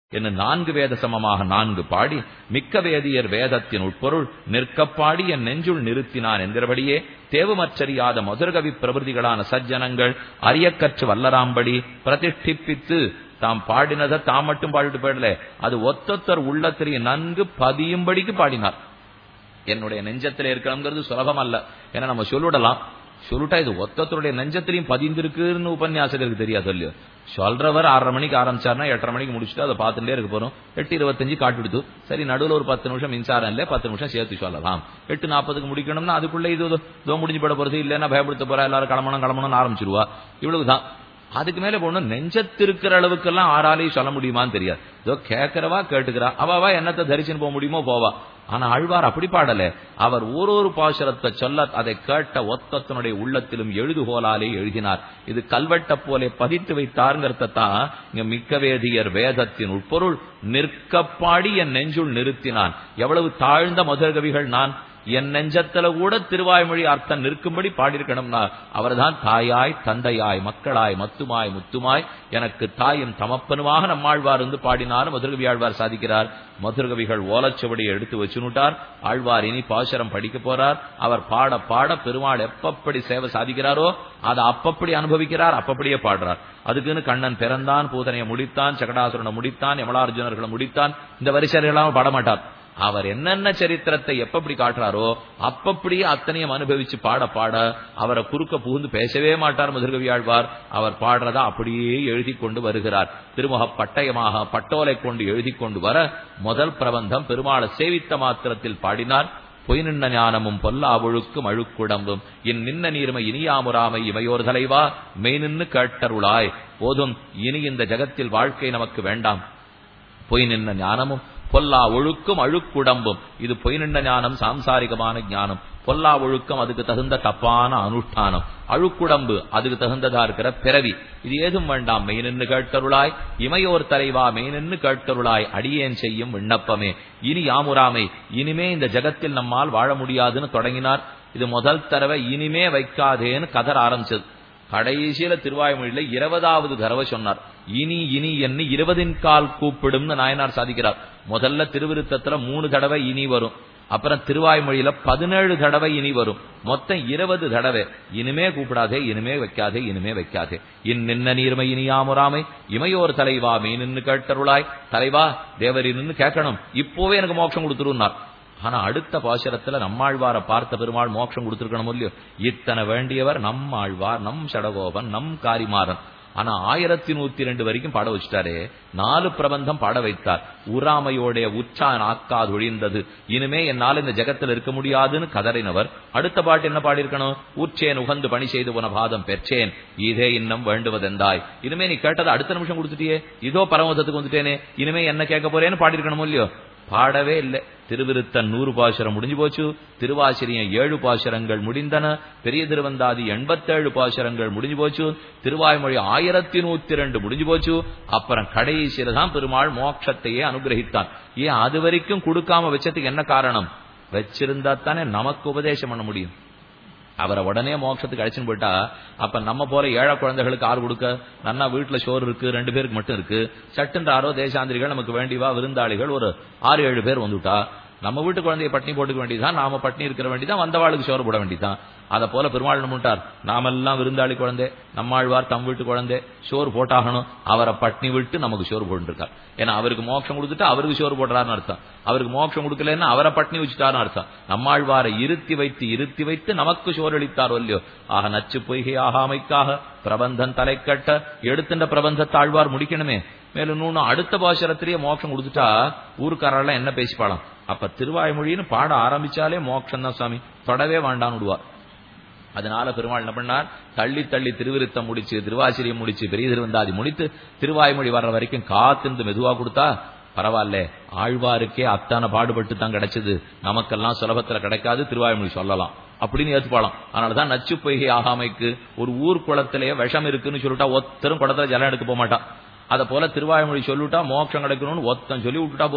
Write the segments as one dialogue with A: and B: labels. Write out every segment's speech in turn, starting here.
A: என்று நான்கு வேத சமமாக நான்கு பாடி மிக்க வேதியர் வேதத்தின் உட்பொருள் நிற்கப்பாடி என் நெஞ்சுள் நிறுத்தினான் என்கிறபடியே தேவுமற்றறியாத மதுரகவி பிரபுதிகளான சஜ்ஜனங்கள் அரியக்கற்று வல்லராம்படி பிரதிஷ்டிப்பித்து தாம் பாடினதை தாம் மட்டும் பாடிட்டு போயிடல அது ஒத்தொத்தர் உள்ளத்திலேயே நன்கு பதியும்படிக்கு பாடினார் என்னுடைய நெஞ்சத்தில் இருக்கணுங்கிறது சுலபம் அல்ல ஏன்னா நம்ம சொல்லிடலாம் சொல்லிட்டா இது ஒத்தத்தருடைய நெஞ்சத்திலையும் பதிந்திருக்குன்னு உபன்யாசகருக்கு தெரியாது இல்லையோ சொல்றவர் ஆறரை மணிக்கு ஆரம்பிச்சாருன்னா எட்டரை மணிக்கு முடிச்சுட்டு அதை பார்த்துட்டே இருக்க போறோம் எட்டு இருபத்தஞ்சு காட்டுடுத்து சரி நடுவில் ஒரு பத்து நிமிஷம் மின்சாரம் இல்லை பத்து நிமிஷம் சேர்த்து சொல்லலாம் எட்டு நாற்பதுக்கு முடிக்கணும்னா அதுக்குள்ள இது இதோ முடிஞ்சு போட போறது இல்லைன்னா பயப்படுத்த போறா எல்லாரும் கிளம்பணும் கிளம்பணும்னு ஆரம்பிச்சிருவா இவ்வளவுதான் அதுக்கு மேல போகணும் நெஞ்சத்திருக்கிற அளவுக்கெல்லாம் ஆறாலையும் சொல்ல முடியுமான்னு தெரியாது இதோ கேட்கிறவா கேட்டுக்கிறா அவாவா என்னத்தை தரிச்சுன்னு போக முடியுமோ போவா ஆனா ஆழ்வார் அப்படி பாடல அவர் ஓரொரு பாசுரத்தை சொல்ல அதை கேட்ட ஒத்தத்தினுடைய உள்ளத்திலும் எழுதுகோலாலே எழுதினார் இது கல்வெட்ட போலே பதித்து வைத்தாருங்கிறத தான் இங்க மிக்கவேதியர் வேதத்தின் உட்பொருள் நிற்கப்பாடி என் நெஞ்சுள் நிறுத்தினான் எவ்வளவு தாழ்ந்த மதுரகவிகள் நான் என் நெஞ்சத்துல கூட திருவாய்மொழி அர்த்தம் நிற்கும்படி பாடியிருக்கணும்னா அவர்தான் தாயாய் தந்தையாய் மக்களாய் மத்துமாய் முத்துமாய் எனக்கு தாயும் தமப்பனுமாக நம்மாழ்வார் வந்து பாடினார் மதுரகவி ஆழ்வார் சாதிக்கிறார் மதுரகவிகள் ஓலச்சுவடியை எடுத்து வச்சுனுட்டார் ஆழ்வார் இனி பாசுரம் படிக்க போறார் அவர் பாட பாட பெருமாள் எப்பப்படி சேவை சாதிக்கிறாரோ அதை அப்பப்படி அனுபவிக்கிறார் அப்பப்படியே பாடுறார் அதுக்குன்னு கண்ணன் பிறந்தான் பூதனையை முடித்தான் சகடாசுரனை முடித்தான் யமலார்ஜுனர்களை முடித்தான் இந்த வரிசையெல்லாம் பாடமாட்டார் அவர் என்னென்ன சரித்திரத்தை எப்பப்படி காட்டுறாரோ அப்பப்படியே அத்தனையும் அனுபவிச்சு பாட பாட அவரை குறுக்க புகுந்து பேசவே மாட்டார் மதுரகவி ஆழ்வார் அவர் பாடுறதா அப்படியே எழுதி கொண்டு வருகிறார் திருமுக பட்டயமாக பட்டோலை கொண்டு எழுதி கொண்டு வர முதல் பிரபந்தம் பெருமாளை சேவித்த மாத்திரத்தில் பாடினார் பொய் நின்ன ஞானமும் பொல்லாவொழுக்கும் அழுக்குடம்பும் இன் நின்ன நீர்மை இனியாமுராமை இவையோர் தலைவா மெய் நின்னு கேட்டருளாய் போதும் இனி இந்த ஜகத்தில் வாழ்க்கை நமக்கு வேண்டாம் பொய் நின்ன ஞானமும் பொல்லா ஒழுக்கும் அழுக்குடம்பும் இது பொய் நின்ற ஞானம் சாம்சாரிகமான ஞானம் பொல்லா ஒழுக்கம் அதுக்கு தகுந்த தப்பான அனுஷ்டானம் அழுக்குடம்பு அதுக்கு தகுந்ததா இருக்கிற பிறவி இது ஏதும் வேண்டாம் மெய் நின்று கேட்டருளாய் இமையோர் தலைவா மெய் நின்று கேட்டருளாய் அடியேன் செய்யும் விண்ணப்பமே இனி யாமுராமை இனிமே இந்த ஜகத்தில் நம்மால் வாழ முடியாதுன்னு தொடங்கினார் இது முதல் தடவை இனிமே வைக்காதேன்னு கதற ஆரம்பிச்சது கடைசியில திருவாய்மொழியில இருபதாவது தடவை சொன்னார் இனி இனி என்ன இருபதின் கால் கூப்பிடும்னு நாயனார் சாதிக்கிறார் முதல்ல திருவிருத்தத்துல மூணு தடவை இனி வரும் அப்புறம் திருவாய்மொழியில பதினேழு தடவை இனி வரும் மொத்தம் இருபது தடவை இனிமே கூப்பிடாதே இனிமே வைக்காதே இனிமே வைக்காதே இன் நின்ன நீர்மை இனியாமுராமை இமையோர் தலைவா மீ நின்னு கேட்டருளாய் தலைவா தேவரி நின்னு கேட்கணும் இப்போவே எனக்கு மோட்சம் கொடுத்துருன்னார் ஆனா அடுத்த பாசுரத்துல நம்மாழ்வார பார்த்த பெருமாள் மோட்சம் கொடுத்திருக்கணும் இல்லையோ இத்தனை வேண்டியவர் நம் ஆழ்வார் நம் சடகோபன் நம் காரிமாறன் ஆனா ஆயிரத்தி நூத்தி ரெண்டு வரைக்கும் பாட வச்சுட்டாரே நாலு பிரபந்தம் பாட வைத்தார் உராமையோடைய உச்சா நாக்காது ஒழிந்தது இனிமே என்னால் இந்த ஜகத்தில் இருக்க முடியாதுன்னு கதறினவர் அடுத்த பாட்டு என்ன பாடியிருக்கணும் உச்சேன் உகந்து பணி செய்து போன பாதம் பெற்றேன் இதே இன்னும் வேண்டுவதெந்தாய் இனிமே நீ கேட்டதை அடுத்த நிமிஷம் கொடுத்துட்டியே இதோ பரமதத்துக்கு வந்துட்டேனே இனிமே என்ன கேட்க போறேன்னு பாடியிருக்கணும் இல்லையோ பாடவே இல்லை திருவிருத்தன் நூறு பாசுரம் முடிஞ்சு போச்சு திருவாசிரியம் ஏழு பாசுரங்கள் முடிந்தன பெரிய திருவந்தாதி எண்பத்தேழு பாசுரங்கள் முடிஞ்சு போச்சு திருவாய்மொழி ஆயிரத்தி நூத்தி ரெண்டு முடிஞ்சு போச்சு அப்புறம் கடைசியில தான் பெருமாள் மோட்சத்தையே அனுகிரகித்தான் ஏன் அது வரைக்கும் கொடுக்காம வச்சதுக்கு என்ன காரணம் வச்சிருந்தா தானே நமக்கு உபதேசம் பண்ண முடியும் அவரை உடனே மோட்சத்துக்கு அழைச்சின்னு போயிட்டா அப்ப நம்ம போல ஏழை குழந்தைகளுக்கு ஆறு கொடுக்க நன்னா வீட்டுல சோறு இருக்கு ரெண்டு பேருக்கு மட்டும் இருக்கு சட்டுன்றாரோ தேசாந்திரிகள் நமக்கு வேண்டிவா விருந்தாளிகள் ஒரு ஆறு ஏழு பேர் வந்துட்டா நம்ம வீட்டு குழந்தைய பட்னி போட்டுக்க வேண்டியதான் நாம பட்னி இருக்கிற வேண்டியதான் வந்தவாளுக்கு சோறு போட வேண்டியதான் அத போல பெருமாள் நம்மட்டார் நாமெல்லாம் விருந்தாளி குழந்தை நம்மாழ்வார் தம் வீட்டு குழந்தை சோறு போட்டாகணும் அவரை பட்னி விட்டு நமக்கு சோறு போட்டுருக்கார் ஏன்னா அவருக்கு மோட்சம் கொடுத்துட்டு அவருக்கு சோறு போடுறாருன்னு அர்த்தம் அவருக்கு மோட்சம் கொடுக்கலன்னா அவரை பட்னி வச்சுட்டாருன்னு அர்த்தம் நம்மாழ்வாரை இருத்தி வைத்து இருத்தி வைத்து நமக்கு சோறு அளித்தாரோ இல்லையோ ஆக நச்சு பொய்கை ஆகாமைக்காக பிரபந்தன் தலை கட்ட எடுத்துட்ட பிரபந்தத்தை ஆழ்வார் முடிக்கணுமே மேலும் இன்னொன்னு அடுத்த பாசுரத்திலேயே மோட்சம் கொடுத்துட்டா ஊருக்காரெல்லாம் என்ன பேசிப்பாளாம் அப்ப திருவாய்மொழின்னு பாட ஆரம்பிச்சாலே மோட்சம் தான் சுவாமி தொடவே வேண்டான்னு விடுவார் அதனால பெருமாள் என்ன பண்ணார் தள்ளி தள்ளி திருவிருத்தம் முடிச்சு திருவாசிரியம் முடிச்சு பெரிய திருவந்தாதி முடித்து திருவாய்மொழி வர்ற வரைக்கும் காத்திருந்து மெதுவா கொடுத்தா பரவாயில்ல ஆழ்வாருக்கே அத்தான பாடுபட்டு தான் கிடைச்சது நமக்கெல்லாம் சுலபத்துல கிடைக்காது திருவாய்மொழி சொல்லலாம் அப்படின்னு ஏத்துப்பாளாம் அதனாலதான் நச்சு பொய்கை ஆகாமைக்கு ஒரு ஊர் குளத்திலேயே விஷம் இருக்குன்னு சொல்லிட்டா ஒத்தரும் குளத்துல ஜலம் எடுக்க போக மாட்டான் அத போல திருவாய்மொழி சொல்லிவிட்டா மோட்சம் கிடைக்கணும்னு ஒத்தம் சொல்லி விட்டுட்டா போறோம்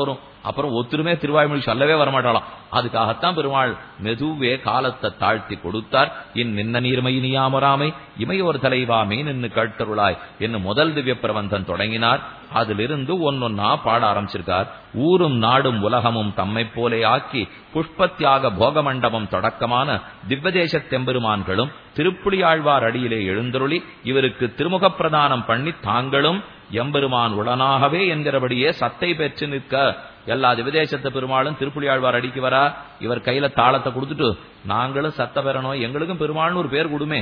A: அப்புறம் ஒத்துருமே திருவாய்மொழி சொல்லவே வரமாட்டாளாம் அதுக்காகத்தான் பெருமாள் மெதுவே காலத்தை தாழ்த்தி கொடுத்தார் இன் நின்ன நீர்மை நியாமராமை இமையோர் தலைவாமே நின்னு கேட்டருளாய் என்று முதல் திவ்ய பிரபந்தம் தொடங்கினார் அதிலிருந்து ஒன்னொன்னா பாட ஆரம்பிச்சிருக்கார் ஊரும் நாடும் உலகமும் தம்மை போலே ஆக்கி புஷ்பத்தியாக போகமண்டபம் தொடக்கமான திவ்வதேச தெம்பெருமான்களும் திருப்புலியாழ்வார் அடியிலே எழுந்தருளி இவருக்கு திருமுக பிரதானம் பண்ணி தாங்களும் எம்பெருமான் உடனாகவே என்கிறபடியே சத்தை பெற்று நிற்க எல்லா திவதேசத்து பெருமாளும் திருப்புலியாழ்வார் அடிக்கு வரா இவர் கையில தாளத்தை கொடுத்துட்டு நாங்களும் சத்த பெறணும் எங்களுக்கும் பெருமாள்னு ஒரு பேர் கொடுமே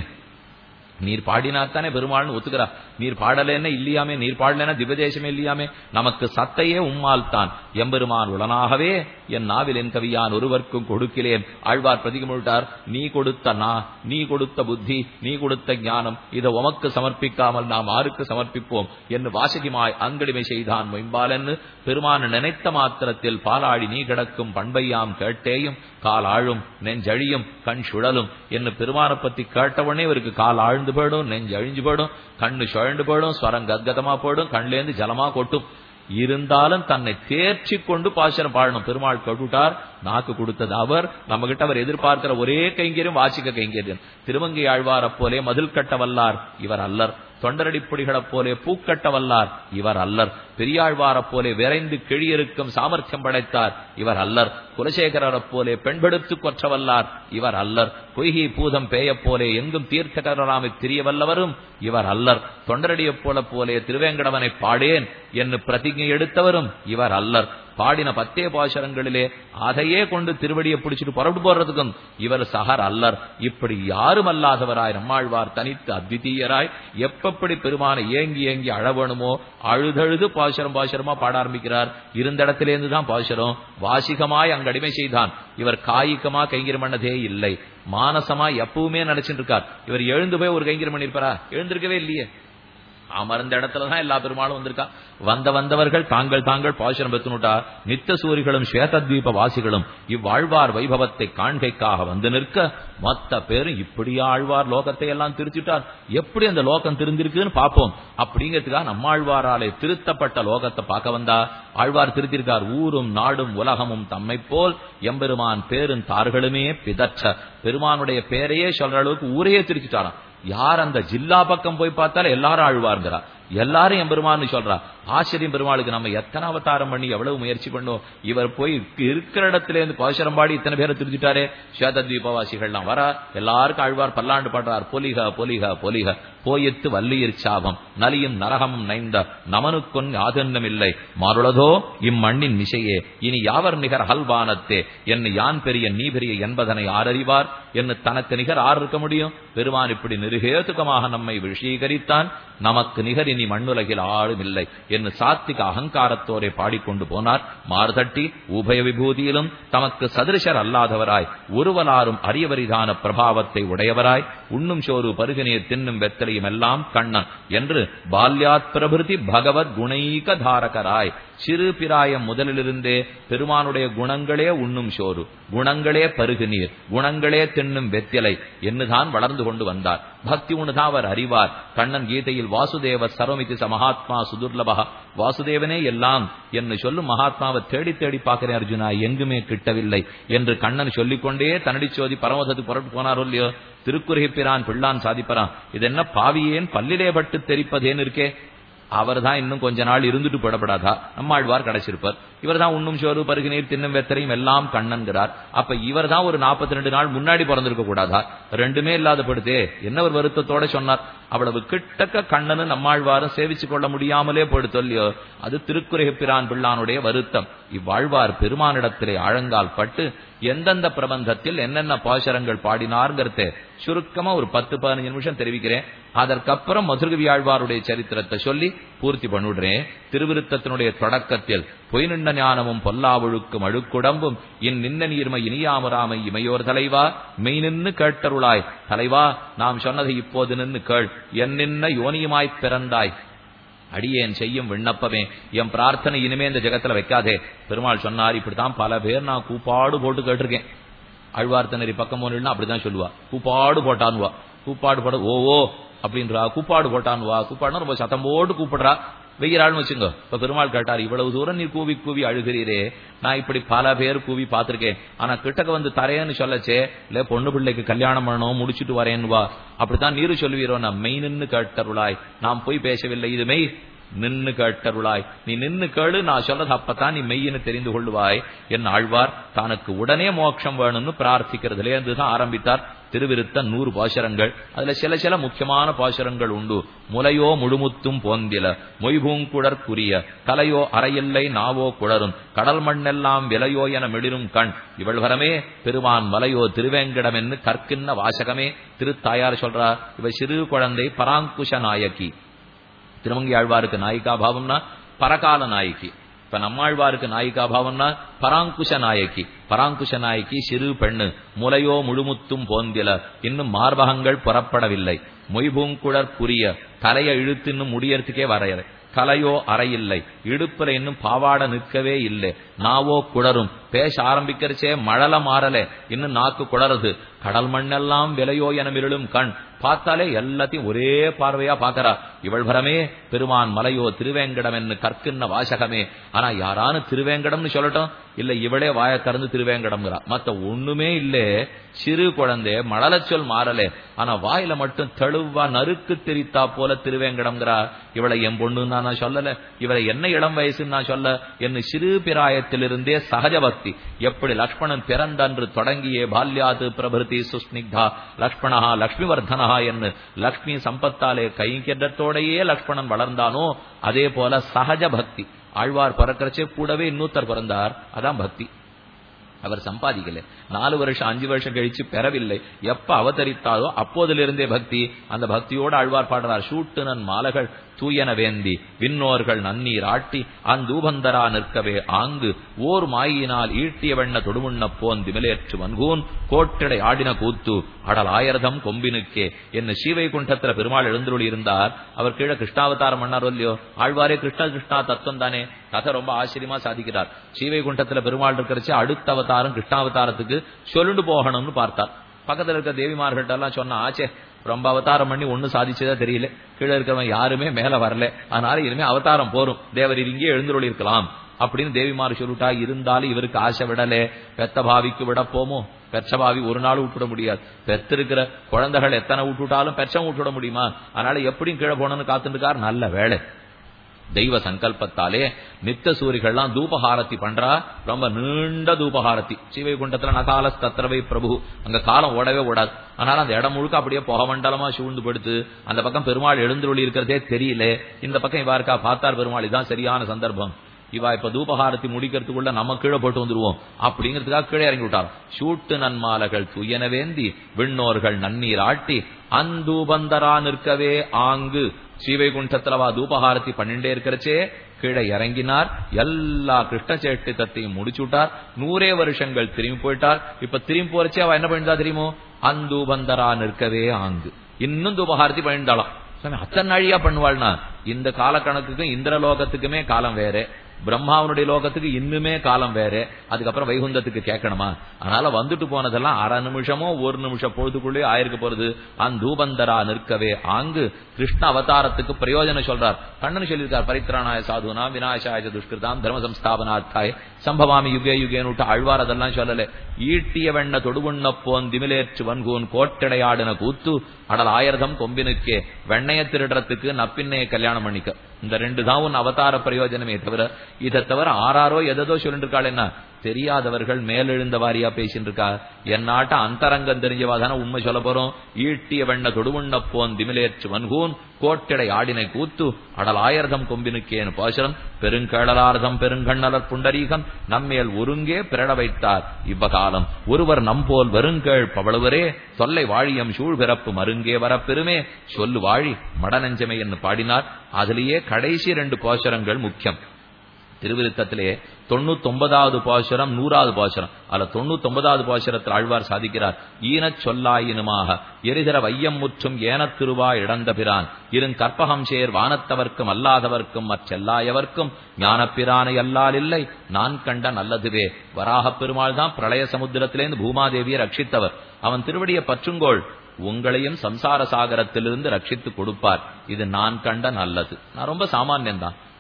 A: நீர் பாடினாத்தானே பெருமாள்னு ஒத்துக்கிறா நீர் பாடலேன்னா இல்லையாமே நீர் பாடலன்னா திவதேசமே இல்லையாமே நமக்கு சத்தையே உம்மால் தான் எம்பெருமான் உடனாகவே என் நாவில் என் கவியான் ஒருவர்க்கும் கொடுக்கிறேன் ஆழ்வார் பிரதிகமிட்டார் நீ கொடுத்த நா நீ கொடுத்த புத்தி நீ கொடுத்த ஞானம் இதை உமக்கு சமர்ப்பிக்காமல் நாம் ஆருக்கு சமர்ப்பிப்போம் என்று வாசகிமாய் அங்கடிமை செய்தான் மொயம்பாலன்னு பெருமான் நினைத்த மாத்திரத்தில் பாலாடி நீ கிடக்கும் பண்பையாம் கேட்டேயும் கால் ஆழும் நெஞ்சழியும் கண் சுழலும் என்று பெருமான பத்தி கேட்டவொடனே இவருக்கு கால் ஆழ்ந்து போயிடும் நெஞ்சு அழிஞ்சு போயிடும் கண்ணு சுழண்டு போயிடும் ஸ்வரம் கத்கதமா போயிடும் கண்லேருந்து ஜலமா கொட்டும் இருந்தாலும் தன்னை தேர்ச்சி கொண்டு பாசனம் பாடணும் பெருமாள் கட்டுட்டார் நாக்கு கொடுத்தது அவர் நம்ம கிட்ட அவர் எதிர்பார்க்கிற ஒரே கைங்கரியம் வாசிக்க கைங்கரியம் திருமங்கை ஆழ்வார் போலே மதில் கட்ட வல்லார் இவர் அல்லர் தொண்டரடிப்பொடிகளைப் போலே பூக்கட்ட வல்லார் இவர் அல்லர் பெரியாழ்வாரப் போலே விரைந்து கிழியிருக்கும் சாமர்த்தியம் படைத்தார் இவர் அல்லர் குலசேகரரைப் போலே பெண்பெடுத்து கொற்ற வல்லார் இவர் அல்லர் பொய்கை பூதம் பேயப் போலே எங்கும் தீர்த்தகராமை திரிய வல்லவரும் இவர் அல்லர் தொண்டரடியப் போல போலே திருவேங்கடவனை பாடேன் என்று பிரதிஜை எடுத்தவரும் இவர் அல்லர் பாடின பத்தே பாசரங்களிலே அதையே கொண்டு திருவடியை பிடிச்சிட்டு புறப்பட்டு போறதுக்கும் இவர் சகர் அல்லர் இப்படி யாரும் அல்லாதவராய் நம்மாழ்வார் தனித்து அத்விதீயராய் எப்பப்படி பெருமானை ஏங்கி ஏங்கி அழவணுமோ அழுதழுது பாசுரம் பாசுரமா பாட ஆரம்பிக்கிறார் இருந்த இடத்திலேருந்து தான் பாசுரம் வாசிகமாய் அங்கு அடிமை செய்தான் இவர் காய்கமா கைங்கரம் பண்ணதே இல்லை மானசமா எப்பவுமே நினைச்சிட்டு இருக்கார் இவர் எழுந்து போய் ஒரு கைங்கரம் பண்ணிருப்பாரா எழுந்திருக்கவே இல்லையே அமர்ந்த இடத்துலதான் எல்லா பெருமாளும் வந்திருக்கா வந்த வந்தவர்கள் தாங்கள் தாங்கள் பாசுரம் பெற்றுனுட்டா நித்த சூரிகளும் ஸ்வேதத்வீப வாசிகளும் இவ்வாழ்வார் வைபவத்தை காண்கைக்காக வந்து நிற்க மொத்த பேரும் இப்படி ஆழ்வார் லோகத்தை எல்லாம் திருத்திட்டார் எப்படி அந்த லோகம் திருந்திருக்குன்னு பார்ப்போம் அப்படிங்கிறதுக்காக நம்மாழ்வாராலே திருத்தப்பட்ட லோகத்தை பார்க்க வந்தா ஆழ்வார் திருத்திருக்கார் ஊரும் நாடும் உலகமும் தம்மை போல் எம்பெருமான் பேரும் தார்களுமே பிதற்ற பெருமானுடைய பேரையே சொல்ற அளவுக்கு ஊரையே திருச்சிட்டாராம் யார் அந்த ஜில்லா பக்கம் போய் பார்த்தாலும் எல்லாரும் ஆழ்வார்ங்கிறா எல்லாரும் எம்பெருமான்னு சொல்றா ஆச்சரியம் பெருமாளுக்கு நம்ம எத்தனை அவதாரம் பண்ணி எவ்வளவு முயற்சி பண்ணோம் இவர் போய் இருக்கிற இடத்துல இருந்து பாசுரம் பாடி இத்தனை பேரை திருத்திட்டாரே ஸ்வேதத்வீபவாசிகள்லாம் வரா எல்லாருக்கும் ஆழ்வார் பல்லாண்டு பாடுறார் பொலிக பொலிக பொலிக போயித்து வல்லியிற் சாபம் நலியும் நரகமும் நைந்த நமனுக்கொன் யாதென்னமில்லை மாறுளதோ இம்மண்ணின் மிசையே இனி யாவர் நிகர் ஹல்வானத்தே என்ன யான் பெரிய நீ பெரிய என்பதனை ஆரறிவார் என்று தனக்கு நிகர் ஆர் இருக்க முடியும் பெருமான் இப்படி நிருகேதுகமாக நம்மை விஷீகரித்தான் நமக்கு நிகர் இனி மண்ணுலகில் ஆளும் இல்லை என்று சாத்திக அகங்காரத்தோரை பாடிக்கொண்டு போனார் மார்தட்டி உபய விபூதியிலும் தமக்கு சதிருஷர் அல்லாதவராய் ஒருவலாரும் அரியவரிதான பிரபாவத்தை உடையவராய் உண்ணும் சோறு பருகினீர் தின்னும் வெத்தலையும் எல்லாம் கண்ணன் என்று பால்யாத் பிரபிருதி பகவத் குணைக தாரகராய் சிறு பிராயம் முதலிலிருந்தே பெருமானுடைய குணங்களே உண்ணும் சோறு குணங்களே பருகுநீர் குணங்களே தின்னும் வெத்திலை என்னுதான் வளர்ந்து கொண்டு வந்தார் பக்தி உணுதான் அவர் அறிவார் கண்ணன் கீதையில் வாசுதேவ சர்வமிதி மகாத்மா சுதுர்லபா வாசுதேவனே எல்லாம் என்று சொல்லும் மகாத்மாவை தேடி தேடி பார்க்கிறேன் அர்ஜுனா எங்குமே கிட்டவில்லை என்று கண்ணன் சொல்லிக்கொண்டே தனடி சோதி பரமதத்துக்கு புறப்பட்டு போனாரோ இல்லையோ திருக்குறுகிப்பிரான் பிள்ளான் சாதிப்பறான் இது என்ன பாவியேன் பல்லிலே பட்டு தெரிப்பதேன்னு இருக்கே அவர் தான் இன்னும் கொஞ்ச நாள் இருந்துட்டு போடப்படாதா நம்மாழ்வார் கிடைச்சிருப்பார் இவர் தான் உண்ணும் சோறு பருகு நீர் தின்னும் வெத்தரையும் எல்லாம் கண்ணன்கிறார் அப்ப இவர் தான் ஒரு நாற்பத்தி ரெண்டு நாள் முன்னாடி பிறந்திருக்க கூடாதா ரெண்டுமே இல்லாத படுத்தே என்ன ஒரு வருத்தத்தோட சொன்னார் அவ்வளவு கிட்டக்க கண்ணனு நம்மாழ்வாரும் சேவிச்சு கொள்ள முடியாமலே போயிடுத்து இல்லையோ அது திருக்குறைப்பிரான் பிள்ளானுடைய வருத்தம் இவ்வாழ்வார் பெருமானிடத்திலே ஆழங்கால் பட்டு எந்தெந்த பிரபந்தத்தில் என்னென்ன பாசரங்கள் பாடினார்ங்கிறத சுருக்கமா ஒரு பத்து பதினஞ்சு நிமிஷம் தெரிவிக்கிறேன் அதற்கப்புறம் மதுரகவி ஆழ்வாருடைய சரித்திரத்தை சொல்லி பூர்த்தி பண்ணிவிடுறேன் திருவிருத்தத்தினுடைய தொடக்கத்தில் பொய் நின்ற ஞானமும் பொல்லாவொழுக்கும் அழுக்குடம்பும் இன் நின்ன நீர்மை இனியாமராமை இமையோர் தலைவா மெய் நின்னு கேட்டருளாய் தலைவா நாம் சொன்னதை இப்போது நின்னு கேள் என் நின்ன யோனியுமாய்ப் பிறந்தாய் அடியேன் செய்யும் விண்ணப்பமே என் பிரார்த்தனை இனிமே இந்த ஜெகத்துல வைக்காதே பெருமாள் சொன்னார் இப்படித்தான் பல பேர் நான் கூப்பாடு போட்டு கேட்டிருக்கேன் அழ்வார்த்தனரி பக்கம் போனா அப்படிதான் சொல்லுவா கூப்பாடு போட்டான்வா கூப்பாடு போட ஓ ஓ அப்படின்றா கூப்பாடு போட்டான்வா கூப்பாடுனா ரொம்ப சத்தம் போட்டு கூப்பிடுறா வெய்யறாள்னு வச்சுங்க இப்ப பெருமாள் கேட்டார் இவ்வளவு தூரம் நீ கூவி கூவி அழுகிறீரே நான் இப்படி பல பேர் கூவி பார்த்திருக்கேன் ஆனா கிட்டக்க வந்து தரேன்னு சொல்லச்சே இல்ல பொண்ணு பிள்ளைக்கு கல்யாணம் பண்ணணும் முடிச்சிட்டு வரேன்னு வா அப்படித்தான் நீரு சொல்லுவீரோ நான் மெய் நின்னு கேட்டருளாய் நாம் போய் பேசவில்லை இது மெய் நின்னு கேட்டருளாய் நீ நின்னு கேளு நான் சொல்றது அப்பதான் நீ மெய்யின்னு தெரிந்து கொள்வாய் என் ஆழ்வார் தனக்கு உடனே மோட்சம் வேணும்னு பிரார்த்திக்கிறதுல இருந்துதான் ஆரம்பித்தார் திருவிருத்த நூறு பாசுரங்கள் அதுல சில சில முக்கியமான பாசுரங்கள் உண்டு முலையோ முழுமுத்தும் போந்தில மொய்பூங்குடற்குரிய கலையோ அறையில்லை நாவோ குளரும் கடல் மண்ணெல்லாம் விலையோ என மிளிரும் கண் இவள் வரமே பெருமான் மலையோ திருவேங்கடம் என்று கற்கின்ன வாசகமே திருத்தாயார் சொல்றார் இவ சிறு குழந்தை பராங்குஷ நாயகி திருமங்கி ஆழ்வாருக்கு நாயிகா பாவம்னா பரகால நாயகி இப்ப நம்மாழ்வாருக்கு நாயிகா பாவம்னா பராங்குஷ நாயகி பராங்குஷ நாயகி சிறு பெண்ணு முலையோ முழுமுத்தும் போந்தில இன்னும் மார்பகங்கள் புறப்படவில்லை மொய்பூங்குழற் புரிய தலையை இழுத்து இன்னும் முடியறதுக்கே வரையறை கலையோ அறையில்லை இடுப்புல இன்னும் பாவாட நிற்கவே இல்லை நாவோ குளரும் பேச ஆரம்பிக்கிறச்சே மழல மாறலே இன்னும் நாக்கு குளருது கடல் மண்ணெல்லாம் விலையோ என மிருளும் கண் பார்த்தாலே எல்லாத்தையும் ஒரே பார்வையா பாக்கறா இவள் வரமே பெருமான் மலையோ திருவேங்கடம் என்று கற்கின்ன வாசகமே ஆனா யாரானு திருவேங்கடம்னு சொல்லட்டும் இல்ல இவளே வாய திறந்து திருவேங்கடம்ங்கிறா மத்த ஒண்ணுமே இல்லே சிறு குழந்தை மழல சொல் மாறலே ஆனா வாயில மட்டும் தெளிவா நறுக்கு தெரித்தா போல திருவேங்கடம்ங்கிறா இவளை என் பொண்ணுன்னு நான் சொல்லல இவளை என்ன இளம் வயசுன்னு நான் சொல்ல என்ன சிறு பிராயத்திலிருந்தே சகஜ பக்தி எப்படி லக்ஷ்மணன் பிறந்தன்று தொடங்கியே பால்யாது பிரபிருதி சுஸ்னிக்தா லக்ஷ்மணஹா லக்ஷ்மிவர்தனஹா என்று லக்ஷ்மி சம்பத்தாலே கைங்கரத்தோடையே லக்ஷ்மணன் வளர்ந்தானோ அதே போல சகஜ பக்தி ஆழ்வார் பிறக்கிறச்சே கூடவே இன்னொருத்தர் பிறந்தார் அதான் பக்தி அவர் சம்பாதிக்கல நாலு வருஷம் அஞ்சு வருஷம் கழிச்சு பெறவில்லை எப்ப அவதரித்தாலோ அப்போதிலிருந்தே பக்தி அந்த பக்தியோடு ஆழ்வார் பாடுறார் சூட்டுனன் மாலகள் தூயன வேந்தி விண்ணோர்கள் நன்னீர் ஆட்டி அந்தூபந்தரா நிற்கவே ஆங்கு ஓர் மாயினால் ஈட்டிய வெண்ண தொடுமுண்ண போன் திமிலேற்று வன்கூன் கோட்டடை ஆடின கூத்து அடல் ஆயிரதம் கொம்பினுக்கே என்ன ஸ்ரீவைகுண்டத்துல பெருமாள் எழுந்துள்ளி இருந்தார் அவர் கீழே கிருஷ்ணாவதாரம் பண்ணாரோ இல்லையோ ஆழ்வாரே கிருஷ்ண கிருஷ்ணா தத்துவம் தானே கதை ரொம்ப ஆச்சரியமா சாதிக்கிறார் ஸ்ரீவைகுண்டத்துல பெருமாள் இருக்கிறச்சு அடுத்த அவதாரம் கிருஷ்ணாவதாரத்துக்கு சொல்லுண்டு போகணும்னு பார்த்தார் பக்கத்துல இருக்க தேவிமார்கள்ட்ட எல்லாம் சொன்ன ஆச்சே ரொம்ப அவதாரம் பண்ணி ஒண்ணு சாதிச்சதா தெரியல கீழே இருக்கிறவன் யாருமே மேல வரல அதனால இனிமே அவதாரம் போரும் தேவர் இங்கே எழுந்துருளி இருக்கலாம் அப்படின்னு தேவிமார் சொல்லிட்டா இருந்தாலும் இவருக்கு ஆசை விடலே பெத்த பாவிக்கு விட போமோ பெற்ற பாவி ஒரு நாள் விட்டுட முடியாது பெத்திருக்கிற குழந்தைகள் எத்தனை விட்டுட்டாலும் பெச்சம் விட்டுட முடியுமா அதனால எப்படியும் கீழே போனோம்னு காத்துட்டு இருக்கார் நல்ல வேலை தெய்வ சங்கல்பத்தாலே நித்த சூரிகள்லாம் தூபஹாரத்தி பண்றா ரொம்ப நீண்ட தூபஹாரத்தி ஸ்ரீவைகுண்டத்துல நகால தத்திரவை பிரபு அங்க காலம் ஓடவே ஓடாது அதனால அந்த இடம் முழுக்க அப்படியே புக மண்டலமா சூழ்ந்து படுத்து அந்த பக்கம் பெருமாள் எழுந்துருளி இருக்கிறதே தெரியல இந்த பக்கம் இவா இருக்கா பார்த்தார் பெருமாள் இதான் சரியான சந்தர்ப்பம் இவா இப்ப தூபகாரத்தி முடிக்கிறதுக்குள்ள நம்ம கீழே போட்டு வந்துருவோம் அப்படிங்கிறதுக்காக கீழே இறங்கி விட்டார் சூட்டு நன்மாலகள் துயன வேந்தி விண்ணோர்கள் நன்னீர் ஆட்டி அந்தூபந்தரா நிற்கவே ஆங்கு ஸ்ரீவைகுண்டத்துலவா தூபகாரத்தி பண்ணிண்டே இருக்கிறச்சே கீழே இறங்கினார் எல்லா கிருஷ்ண சேட்டித்தத்தையும் முடிச்சுட்டார் நூறே வருஷங்கள் திரும்பி போயிட்டார் இப்ப திரும்பி போறச்சே அவ என்ன பண்ணிட்டா தெரியுமோ அந்தூபந்தரா நிற்கவே ஆங்கு இன்னும் தூபகாரத்தி பண்ணிட்டாளாம் அத்தனை நாழியா பண்ணுவாள்னா இந்த கால கணக்குக்கும் இந்திரலோகத்துக்குமே காலம் வேற பிரம்மாவனுடைய லோகத்துக்கு இன்னுமே காலம் வேற அதுக்கப்புறம் வைகுந்தத்துக்கு கேட்கணுமா அதனால வந்துட்டு போனதெல்லாம் அரை நிமிஷமோ ஒரு நிமிஷம் பொழுதுக்குள்ளே ஆயிருக்க போறது அந்தூபந்தரா நிற்கவே ஆங்கு கிருஷ்ண அவதாரத்துக்கு பிரயோஜனம் சொல்றார் கண்ணன் சொல்லியிருக்கார் பரித்ராணாய சாதுனா விநாசாய துஷ்கிருதாம் தர்ம சம்ஸ்தாபனாத்தாய் சம்பவாமி யுகே யுகேன்னு அழ்வார் அதெல்லாம் சொல்லல ஈட்டிய வெண்ண தொடுவுண்ண போன் திமிலேற்று வன்கூன் கோட்டடையாடின கூத்து அடல் ஆயிரதம் கொம்பினுக்கே வெண்ணைய திருடுறதுக்கு நப்பின்னைய கல்யாணம் பண்ணிக்க இந்த ரெண்டு தான் உன் அவதார பிரயோஜனமே தவிர இதை தவிர ஆறாரோ எதோ சொல்லிட்டு இருக்காள் என்ன தெரியாதவர்கள் மேலெழுந்த வாரியா பேசிட்டு இருக்கா என்னாட்ட அந்தரங்கம் தெரிஞ்சவா தானே உண்மை சொல்ல போறோம் ஈட்டிய வெண்ண தொடுவுண்ண போன் திமிலேற்று வன்கூன் கோட்டடை ஆடினை கூத்து அடல் ஆயிரதம் கொம்பினுக்கேன் பாசுரம் பெருங்கடலார்தம் பெருங்கண்ணலர் புண்டரீகம் நம்மேல் ஒருங்கே பிறட வைத்தார் இவ்வகாலம் ஒருவர் நம்போல் வருங்கேள் பவளுவரே தொல்லை வாழியம் சூழ் பிறப்பு மருங்கே வரப்பெருமே சொல்லு வாழி மடநெஞ்சமை என்று பாடினார் அதிலேயே கடைசி ரெண்டு பாசுரங்கள் முக்கியம் திருவிருத்தத்திலே தொண்ணூத்தி ஒன்பதாவது பாசுரம் நூறாவது பாசுரம் அல்ல தொண்ணூத்தி ஒன்பதாவது பாசுரத்தில் ஆழ்வார் சாதிக்கிறார் ஈனச் சொல்லாயினுமாக எரிதர வையம் முற்றும் ஏனத் திருவா இழந்த பிரான் இருங் கற்பகம் சேர் வானத்தவர்க்கும் அல்லாதவர்க்கும் மற்றெல்லாயவர்க்கும் ஞானப்பிரானை அல்லால் இல்லை நான் கண்ட நல்லதுவே வராகப் பெருமாள் தான் பிரளய சமுத்திரத்திலேருந்து பூமாதேவியை ரட்சித்தவர் அவன் திருவடியை பற்றுங்கோள் உங்களையும் சம்சார சாகரத்திலிருந்து ரட்சித்து கொடுப்பார் இது நான் கண்ட நல்லது நான் ரொம்ப சாமானியன் தான்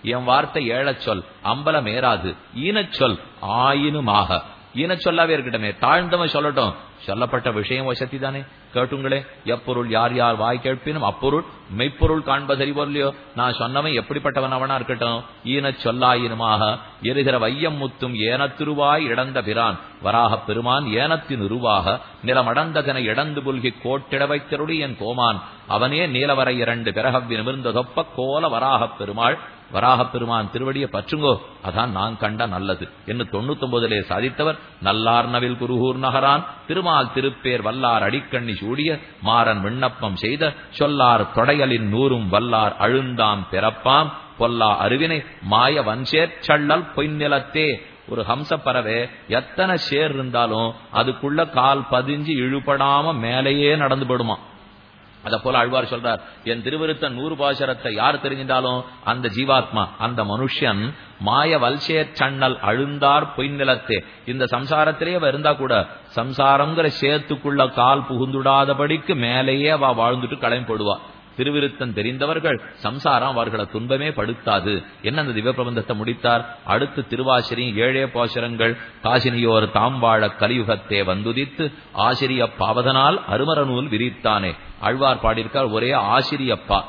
A: என் வார்த்தை ஏழச் சொல் அம்பலம் ஏறாது ஈனச் சொல் ஆயினுமாக ஈனச் சொல்லாவே இருக்கட்டுமே தாழ்ந்தவன் சொல்லட்டும் சொல்லப்பட்ட விஷயம் வசதி தானே கேட்டுங்களே எப்பொருள் யார் யார் வாய் கேட்பினும் அப்பொருள் மெய்ப்பொருள் காண்பதறிவோ இல்லையோ நான் சொன்னவன் எப்படிப்பட்டவன் அவனா இருக்கட்டும் ஈனச் சொல்லாயினுமாக எரிகிற வையம் முத்தும் ஏனத்திருவாய் இடந்த பிரான் வராகப் பெருமான் ஏனத்தின் உருவாக நிலமடந்ததனை இடந்து புல்கி கோட்டிட வைத்தருடி என் கோமான் அவனே நீலவரை இரண்டு பிறகவ்வி நிமிர்ந்த தொப்ப கோல வராகப் பெருமாள் வராகப் பெருமான் திருவடியை பற்றுங்கோ அதான் நான் கண்ட நல்லது என்று தொண்ணூத்தி ஒன்பதிலே சாதித்தவர் நல்லார் நவில் குருகூர் நகரான் திருமால் திருப்பேர் வல்லார் அடிக்கண்ணி சூடிய மாறன் விண்ணப்பம் செய்த சொல்லார் தொடையலின் நூறும் வல்லார் அழுந்தாம் பிறப்பாம் பொல்லா அருவினை மாய வன்சேர் சள்ளல் பொய்நிலத்தே ஒரு ஹம்ச பறவை எத்தனை ஷேர் இருந்தாலும் அதுக்குள்ள கால் பதிஞ்சு இழுபடாம மேலேயே நடந்து படுமா அத போல அழ்வார் சொல்றார் என் திருவிருத்த நூறு பாசரத்தை யார் தெரிஞ்சின்றாலும் அந்த ஜீவாத்மா அந்த மனுஷன் மாய வல்சேர் சன்னல் அழுந்தார் பொய்நிலத்தே இந்த சம்சாரத்திலேயே அவ இருந்தா கூட சம்சாரம்ங்கிற சேத்துக்குள்ள கால் புகுந்துடாதபடிக்கு மேலேயே அவ வாழ்ந்துட்டு கிளம்பிடுவா திருவிருத்தம் தெரிந்தவர்கள் சம்சாரம் அவர்களை துன்பமே படுத்தாது என்ன அந்த திவ்ய பிரபந்தத்தை முடித்தார் அடுத்து திருவாசிரி ஏழே போஷரங்கள் காசினியோர் தாம் வாழ கலியுகத்தே வந்துதித்து ஆசிரிய பாவதனால் அருமர நூல் விரித்தானே ஆழ்வார் பாடியிருக்கார் ஒரே ஆசிரியப்பா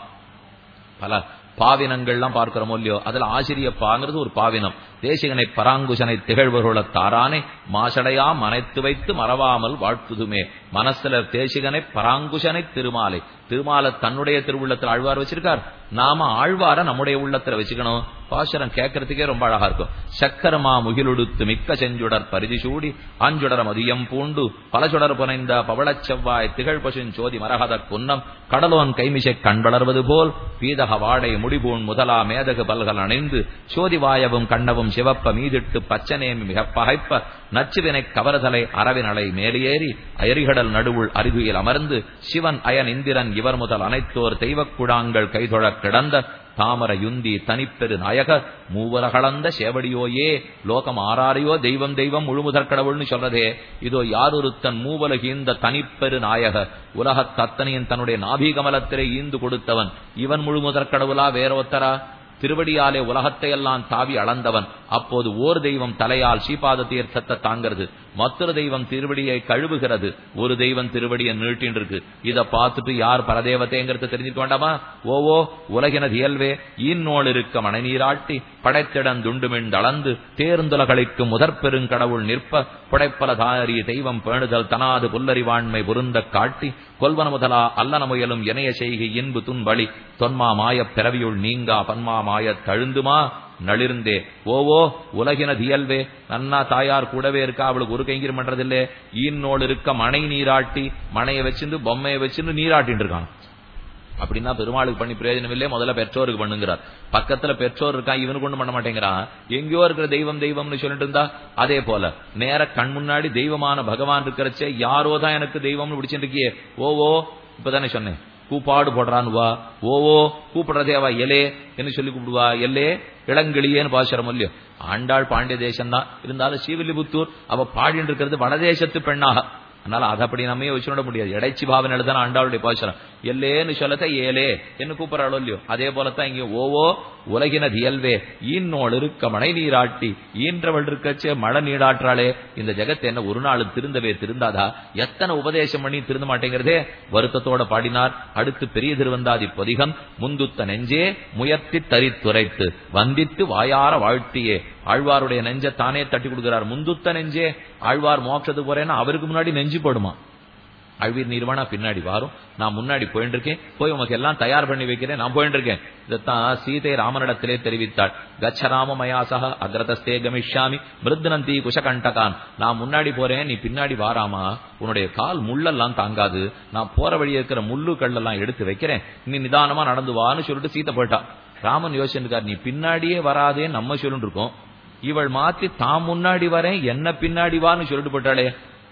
A: பல பாவினங்கள்லாம் பார்க்கிறோமோ இல்லையோ அதுல ஆசிரியப்பாங்கிறது ஒரு பாவினம் தேசிகனை பராங்குசனை திகழ்வர்கள தாரானை மாசடையா மனைத்து வைத்து மறவாமல் வாழ்த்துதுமே மனசுல தேசிகனை பராங்குசனை திருமாலை திருமாலை தன்னுடைய திருவுள்ளத்தில் ஆழ்வார் வச்சிருக்கார் நாம ஆழ்வார நம்முடைய உள்ளத்துல வச்சுக்கணும் பாசரம் கேட்கறதுக்கே ரொம்ப அழகா இருக்கும் சக்கரமா முகிலுடுத்து மிக்க செஞ்சுடர் பரிதி சூடி ஆஞ்சுடர மதியம் பூண்டு பல சுடர் புனைந்த பவளச் செவ்வாய் திகழ் பசுன் சோதி மரகத குன்னம் கடலோன் கைமிசை கண் வளர்வது போல் பீதக வாடை முடிபூன் முதலா மேதகு பல்கள் அணைந்து சோதி வாயவும் கண்ணவும் சிவப்ப மீதிட்டு பச்சனேமி மிக பகைப்ப நச்சுவினை கவரதலை அரவினலை மேலேறி அயரிகடல் நடுவுள் அருகியில் அமர்ந்து சிவன் அயன் இந்திரன் இவர் முதல் அனைத்தோர் தெய்வக் குழாங்கள் கைதொழக் கிடந்த தாமர யுந்தி தனிப்பெரு நாயக மூவரகளந்த சேவடியோயே லோகம் ஆறாரையோ தெய்வம் தெய்வம் முழுமுதற் கடவுள்னு சொல்றதே இதோ யாரொருத்தன் மூவலகு இந்த தனிப்பெரு நாயக உலகத் தத்தனையின் தன்னுடைய நாபிகமலத்திலே ஈந்து கொடுத்தவன் இவன் முழுமுதற் கடவுளா வேற ஒத்தரா திருவடியாலே உலகத்தை எல்லாம் தாவி அளந்தவன் அப்போது ஓர் தெய்வம் தலையால் ஸ்ரீபாத தீர்த்தத்தை தாங்கிறது மற்றொரு தெய்வம் திருவடியை கழுவுகிறது ஒரு தெய்வம் திருவடியை நீட்டின் இருக்கு இத பார்த்துட்டு யார் பரதேவத்தைங்கிறது தெரிஞ்சுக்க வேண்டாமா ஓவோ உலகினது இயல்வே ஈன்னோள் இருக்க மனைநீராட்டி படைத்திடம் துண்டுமிண்டளந்து தேர்ந்துலகளிக்கு முதற் பெருங்கடவுள் நிற்ப புடைப்பல தாரி தெய்வம் பேணுதல் தனாது புல்லறிவாண்மை பொருந்த காட்டி கொல்வன முதலா அல்லன முயலும் இணைய செய்கை இன்பு துன்பளி தொன்மா மாயப் பிறவியுள் நீங்கா பன்மா மாயத் தழுந்துமா நளிர்ந்தே ஓவோ உலகின தியல்வே நன்னா தாயார் கூடவே இருக்கா அவளுக்கு ஒரு கைங்கரியம் பண்றதில்லே ஈன்னோடு இருக்க மனை நீராட்டி மனையை வச்சிருந்து பொம்மையை வச்சிருந்து நீராட்டின்னு இருக்காங்க அப்படின்னா பெருமாளுக்கு பண்ணி பிரயோஜனம் இல்லையே முதல்ல பெற்றோருக்கு பண்ணுங்கிறார் பக்கத்துல பெற்றோர் இருக்கா இவனுக்கு ஒண்ணும் பண்ண மாட்டேங்கிறான் எங்கேயோ இருக்கிற தெய்வம் தெய்வம்னு சொல்லிட்டு இருந்தா அதே போல நேர கண் முன்னாடி தெய்வமான பகவான் இருக்கிறச்சே யாரோ தான் எனக்கு தெய்வம்னு பிடிச்சிட்டு இருக்கியே ஓவோ இப்பதானே சொன்னேன் கூப்பாடு போடுறான்னு வா ஓவோ கூப்பிடுறதேவா எலே என்ன சொல்லி கூப்பிடுவா எல்லே இளங்கிளியேன்னு பாசுரம் இல்லையோ ஆண்டாள் பாண்டிய தேசம் தான் இருந்தாலும் ஸ்ரீவில்லிபுத்தூர் அவ பாடிட்டு இருக்கிறது வடதேசத்து பெண்ணாக அதனால அதை அப்படி நம்ம வச்சுட முடியாது இடைச்சி பாவனை எழுதான ஆண்டாளுடைய பாசுரம் எல்லேன்னு சொல்லத்த ஏலே என்ன கூப்பிடறாளோ இல்லையோ அதே போலத்தான் இங்க ஓவோ உலகினது இயல்வே ஈன்னோள் இருக்க மழை நீராட்டி ஈன்றவள் இருக்கச்சே மழை நீராற்றாளே இந்த ஜெகத்தை என்ன ஒரு நாள் திருந்தவே திருந்தாதா எத்தனை உபதேசம் பண்ணி திருந்த மாட்டேங்கிறதே வருத்தத்தோட பாடினார் அடுத்து பெரிய திருவந்தாதி பொதிகம் முந்துத்த நெஞ்சே முயற்சி தரித்துரைத்து வந்தித்து வாயார வாழ்த்தியே ஆழ்வாருடைய நெஞ்ச தானே தட்டி கொடுக்கிறார் முந்துத்த நெஞ்சே ஆழ்வார் மோட்சத்துக்கு போறேன்னா அவருக்கு முன்னாடி நெஞ்சு போடுமா அழ்வீர் நீர்வானா பின்னாடி வாரும் நான் முன்னாடி போயிட்டு இருக்கேன் போய் உமக்கு எல்லாம் தயார் பண்ணி வைக்கிறேன் நான் போயிட்டு இருக்கேன் இதைத்தான் சீதை ராமனிடத்திலே தெரிவித்தாள் கச்சராம மயாசக அக்ரதஸ்தே கமிஷ்யாமி மிருத்னந்தி குஷகண்டகான் நான் முன்னாடி போறேன் நீ பின்னாடி வாராமா உன்னுடைய கால் முள்ளெல்லாம் தாங்காது நான் போற வழி இருக்கிற முள்ளு கல்லெல்லாம் எடுத்து வைக்கிறேன் நீ நிதானமா நடந்து வான்னு சொல்லிட்டு சீத்தை போயிட்டா ராமன் யோசிச்சிருக்கார் நீ பின்னாடியே வராதே நம்ம சொல்லிட்டு இருக்கோம் இவள் மாத்தி தான் முன்னாடி வரேன் என்ன பின்னாடி வான்னு சொல்லிட்டு போட்டாளே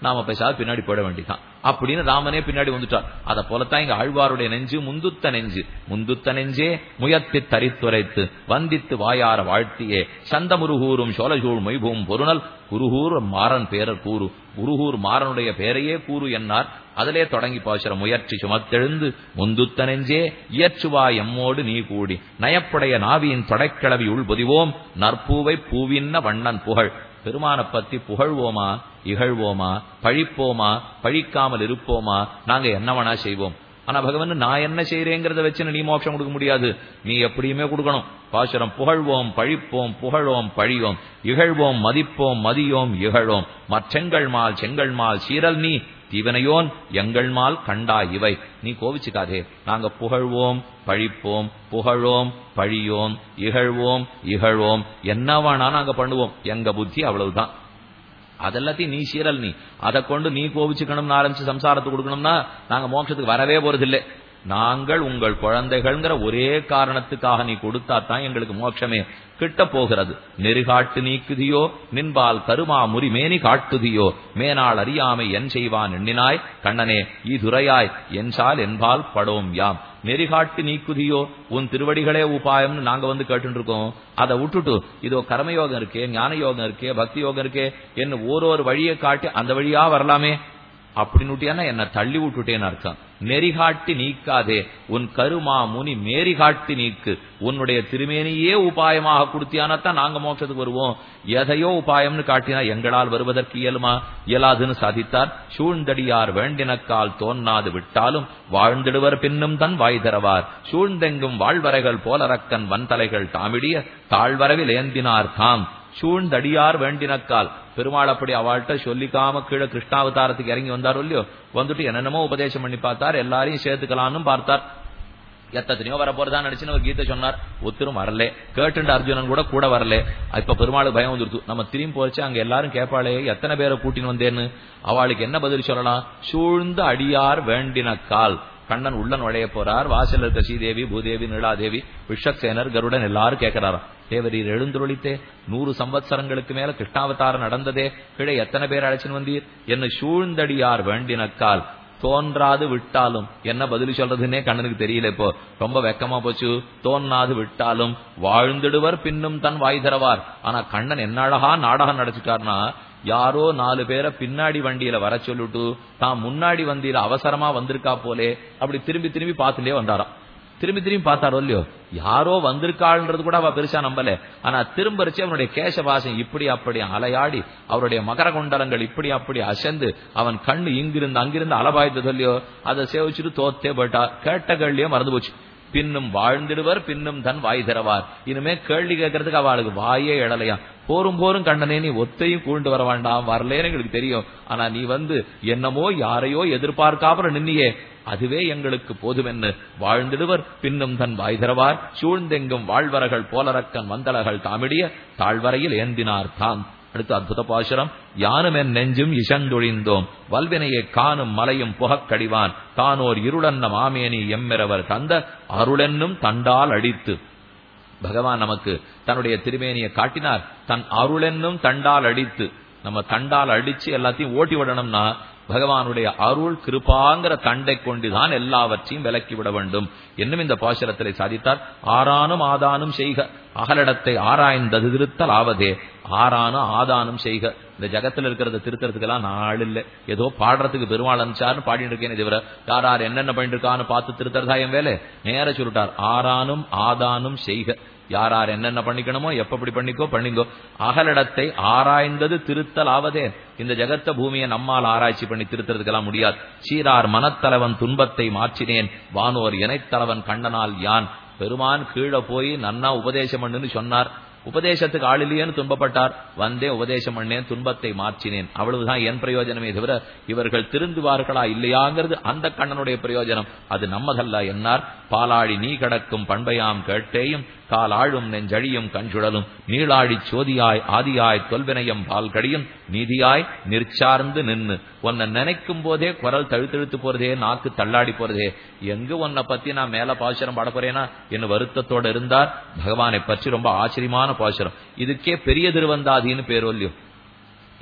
A: நாம பேசாத பின்னாடி போட வேண்டியதான் அப்படின்னு ராமனே பின்னாடி வந்துட்டார் அத போலத்தான் இங்க ஆழ்வாருடைய நெஞ்சு முந்துத்த நெஞ்சு முந்துத்த நெஞ்சே முயத்தி தரித்துரைத்து வந்தித்து வாயார வாழ்த்தியே சந்தமுருகூரும் சோழசூழ் மொய்பூம் பொருணல் குருகூர் மாறன் பேரர் கூறு குருகூர் மாறனுடைய பேரையே கூறு என்னார் அதிலே தொடங்கி பாசுற முயற்சி சுமத்தெழுந்து முந்துத்த நெஞ்சே இயற்றுவா எம்மோடு நீ கூடி நயப்புடைய நாவியின் தொடைக்கிழவி உள்பொதிவோம் நற்பூவை பூவின்ன வண்ணன் புகழ் பெருமான பத்தி புகழ்வோமா இகழ்வோமா பழிப்போமா பழிக்காமல் இருப்போமா நாங்க என்னவனா செய்வோம் ஆனா பகவான் நான் என்ன செய்யறேங்கிறத வச்சு நீ மோட்சம் கொடுக்க முடியாது நீ எப்படியுமே கொடுக்கணும் பாசுரம் புகழ்வோம் பழிப்போம் புகழோம் பழியோம் இகழ்வோம் மதிப்போம் மதியோம் இகழோம் மற்றெங்கள் மால் செங்கல் மால் சீரல் நீ தீவனையோன் எங்கள் மால் கண்டா இவை நீ கோவிச்சுக்காதே நாங்க புகழ்வோம் பழிப்போம் புகழோம் பழியோம் இகழ்வோம் இகழ்வோம் என்னவானா நாங்க பண்ணுவோம் எங்க புத்தி அவ்வளவுதான் அதெல்லாத்தையும் நீ சீரல் நீ அதை கொண்டு நீ கோவிச்சுக்கணும்னு ஆரம்பிச்சு சம்சாரத்துக்கு கொடுக்கணும்னா நாங்க மோட்சத்துக்கு வரவே போறதில்லை நாங்கள் உங்கள் குழந்தைகள்ங்கிற ஒரே காரணத்துக்காக நீ கொடுத்தா தான் எங்களுக்கு மோட்சமே கிட்ட போகிறது நெறிகாட்டு நீக்குதியோ நின்பால் கருமா முறி மேனி காட்டுதியோ மேனாள் அறியாமை என் செய்வான் எண்ணினாய் கண்ணனே ஈதுரையாய் என்றால் என்பால் படோம் யாம் நெறிகாட்டு நீக்குதியோ உன் திருவடிகளே உபாயம்னு நாங்க வந்து கேட்டு இருக்கோம் அதை விட்டுட்டு இதோ கர்மயோகம் இருக்கே ஞான யோகம் இருக்கே பக்தி யோகம் இருக்கே என்ன ஒரு வழியை காட்டி அந்த வழியா வரலாமே அப்படின்னு என்ன தள்ளி விட்டுட்டேன்னு அர்த்தம் நெறிகாட்டி நீக்காதே உன் கருமா முனி மேரி காட்டி நீக்கு உன்னுடைய திருமேனியே உபாயமாக கொடுத்தியானத்தான் நாங்க மோட்சத்துக்கு வருவோம் எதையோ உபாயம்னு காட்டினா எங்களால் வருவதற்கு இயலுமா இயலாதுன்னு சாதித்தார் சூழ்ந்தடியார் வேண்டினக்கால் தோன்னாது விட்டாலும் வாழ்ந்திடுவர் பின்னும் தன் வாய் தரவார் சூழ்ந்தெங்கும் வாழ்வரைகள் போலரக்கன் வன்தலைகள் தாமிடிய தாழ்வரவில் ஏந்தினார் தாம் சூழ்ந்தடியார் வேண்டினக்கால் பெருமாள் அப்படி அவள்கிட்ட சொல்லிக்காம கீழே கிருஷ்ணாவதாரத்துக்கு இறங்கி வந்தார் இல்லையோ வந்துட்டு என்னென்னமோ உபதேசம் பண்ணி பார்த்தார் எல்லாரையும் சேர்த்துக்கலாம்னு பார்த்தார் எத்தனையோ வர போறதா நினைச்சுன்னு ஒரு கீதை சொன்னார் ஒத்துரும் வரல கேட்டுண்டு அர்ஜுனன் கூட கூட வரல இப்ப பெருமாளுக்கு பயம் வந்துருத்து நம்ம திரும்பி போச்சு அங்க எல்லாரும் கேட்பாளே எத்தனை பேரை கூட்டின்னு வந்தேன்னு அவளுக்கு என்ன பதில் சொல்லலாம் சூழ்ந்து அடியார் வேண்டின கால் கண்ணன் உள்ள நுழைய போறார் வாசல் இருக்க ஸ்ரீதேவி பூதேவி நீலாதேவி விஷக்சேனர் கருடன் எல்லாரும் கேட்கிறாராம் தேவரீர் எழுந்துருளித்தே நூறு சம்பத்சரங்களுக்கு மேல கிருஷ்ணாவதாரம் நடந்ததே கீழே எத்தனை பேர் அழைச்சின்னு வந்தீர் என்ன சூழ்ந்தடியார் வேண்டினக்கால் தோன்றாது விட்டாலும் என்ன பதில் சொல்றதுன்னே கண்ணனுக்கு தெரியல இப்போ ரொம்ப வெக்கமா போச்சு தோன்னாது விட்டாலும் வாழ்ந்திடுவர் பின்னும் தன் வாய் தரவார் ஆனா கண்ணன் என்ன அழகா நாடகம் நடத்திட்டார்னா யாரோ நாலு பேரை பின்னாடி வண்டியில வர சொல்லிட்டு தான் முன்னாடி வண்டியில அவசரமா வந்திருக்கா போலே அப்படி திரும்பி திரும்பி பார்த்துட்டே வந்தாராம் திரும்பி திரும்பி பார்த்தாரோ இல்லையோ யாரோ வந்திருக்காள்ன்றது கூட அவ பெருசா நம்பல ஆனா திரும்பரிச்சு அவனுடைய கேசவாசம் இப்படி அப்படி அலையாடி அவருடைய மகர குண்டலங்கள் இப்படி அப்படி அசந்து அவன் கண்ணு இங்கிருந்து அங்கிருந்து அலபாய்த்தது இல்லையோ அதை சேவிச்சுட்டு தோத்தே போயிட்டா கேட்ட கேள்வியே மறந்து போச்சு பின்னும் வாழ்ந்திடுவர் பின்னும் தன் வாய் திறவார் இனிமே கேள்வி கேட்கறதுக்கு அவளுக்கு வாயே எழலையா போரும் போரும் கண்டனே நீ ஒத்தையும் கூண்டு வர வேண்டாம் வரலேன்னு எங்களுக்கு தெரியும் ஆனா நீ வந்து என்னமோ யாரையோ எதிர்பார்க்காம நின்னியே அதுவே எங்களுக்கு போதுமென்னு வாழ்ந்திடுவர் பின்னும் தன் வாய் திறவார் சூழ்ந்தெங்கும் வாழ்வரகள் போலரக்கன் வந்தலகள் தாமிடிய தாழ்வரையில் ஏந்தினார் தாம் அடுத்து அற்புத பாசுரம் யானும் என் நெஞ்சும் இசந்தொழிந்தோம் வல்வினையை காணும் மலையும் புகக்கடிவான் தானோர் இருளன்ன மாமேனி எம்மிரவர் தந்த அருளென்னும் தண்டால் அடித்து பகவான் நமக்கு தன்னுடைய திருமேனியை காட்டினார் தன் அருளென்னும் தண்டால் அடித்து நம்ம தண்டால் அடிச்சு எல்லாத்தையும் ஓட்டி விடணும்னா பகவானுடைய அருள் கிருபாங்கிற தண்டை கொண்டுதான் எல்லாவற்றையும் விலக்கி விட வேண்டும் என்னும் இந்த பாசுரத்திலே சாதித்தார் ஆறானும் ஆதானும் செய்க அகலிடத்தை ஆராய்ந்தது திருத்தல் ஆவதே ஆறானும் ஆதானும் செய்க இந்த ஜகத்துல இருக்கிறத திருத்தறதுக்கெல்லாம் நாள் இல்ல ஏதோ பாடுறதுக்கு பெருமாள் அனுப்பிச்சாருன்னு பாடிட்டு இருக்கேன் தவிர யார் யார் என்னென்ன பண்ணிட்டு இருக்கான்னு பார்த்து திருத்தறதா என் வேலை நேர சொல்லிட்டார் ஆறானும் ஆதானும் செய்க யார் யார் என்னென்ன பண்ணிக்கணுமோ எப்ப பண்ணிக்கோ பண்ணிக்கோ அகலிடத்தை ஆராய்ந்தது திருத்தல் ஆவதே இந்த ஜகத்த பூமியை நம்மால் ஆராய்ச்சி பண்ணி திருத்துறதுக்கெல்லாம் முடியாது சீரார் மனத்தலைவன் துன்பத்தை மாற்றினேன் வானோர் இணைத்தலைவன் கண்டனால் யான் பெருமான் கீழே போய் நன்னா உபதேசம் பண்ணுன்னு சொன்னார் உபதேசத்துக்கு ஆள் இல்லையேன்னு துன்பப்பட்டார் வந்தே உபதேசம் பண்ணேன் துன்பத்தை மாற்றினேன் அவ்வளவுதான் என் பிரயோஜனமே தவிர இவர்கள் திருந்துவார்களா இல்லையாங்கிறது அந்த கண்ணனுடைய பிரயோஜனம் அது நம்மதல்ல என்னார் பாலாடி நீ கடக்கும் பண்பையாம் கேட்டேயும் கால் ஆழும் நெஞ்சழியும் கஞ்சுழலும் நீளாடி சோதியாய் ஆதியாய் தொல்வினயம் பால் கடியும் நீதியாய் நிற்சார்ந்து நின்னு உன்னை நினைக்கும் போதே குரல் தழுத்தெழுத்து போறதே நாக்கு தள்ளாடி போறதே எங்கு உன்னை பத்தி நான் மேல பாசுரம் பாட போறேனா என்ன வருத்தத்தோட இருந்தார் பகவானை பற்றி ரொம்ப ஆச்சரியமான பாசுரம் இதுக்கே பெரிய திருவந்தாதின்னு பேர் இல்லையோ ஏன்